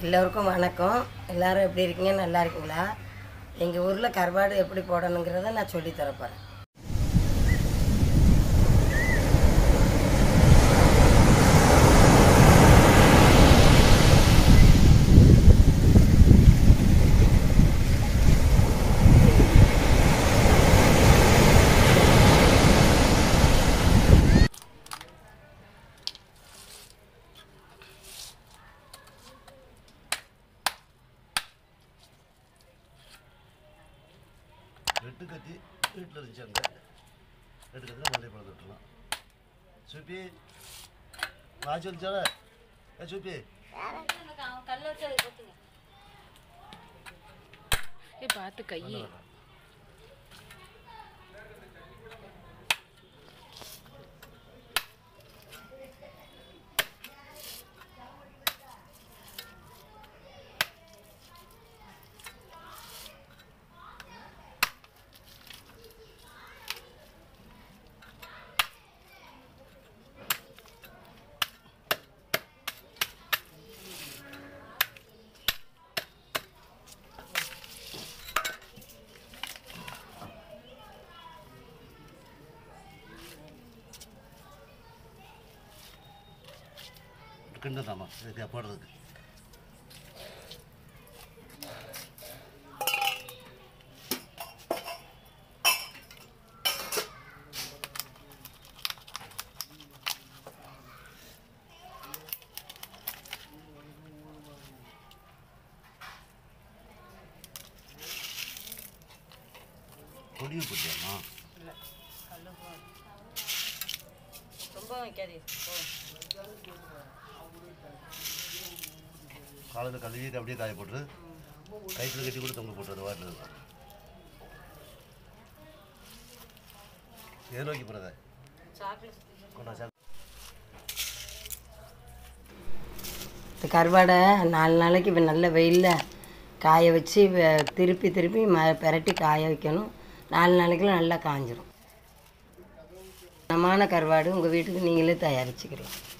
எல்லோருக்கும் வணக்கம் எல்லாரும் எப்படி இருக்கீங்க நல்லா இருக்கீங்களா எங்கள் ஊரில் கருவாடு எப்படி போடணுங்கிறத நான் சொல்லி தரப்போகிறேன் ரெட்டு கத்தி வீட்டில் இருந்துச்சு அங்கே ரெட்டு கத்தியில் மல்லிகை பழத்தை விட்டுலாம் சூப்பி ராஜு வந்துச்சால ஏ சூப்பி ஏய் பார்த்து கை கிண்டம் தாம்மா இதுக்கு போடுறதுக்கு பொடியும் போட்டியாம்மா ரொம்ப வைக்காதே காலையில் கழுவி அப்படியே காய போட்டு கைத்தில் கட்டி கூட தொங்க போட்டு வாட்டில் இருக்கும் எது நோக்கி போகிறத கொண்டா சாக்கு இந்த கருவாடை நாலு நாளைக்கு இப்ப நல்ல வெயிலில் காய வச்சு வெ- திருப்பி திருப்பி ம பெரட்டி காய வைக்கணும் நாலு நாளைக்குள்ள நல்லா காஞ்சிரும் தரமான கருவாடு உங்கள் வீட்டுக்கு நீங்களே தயாரிச்சுக்கிறீங்க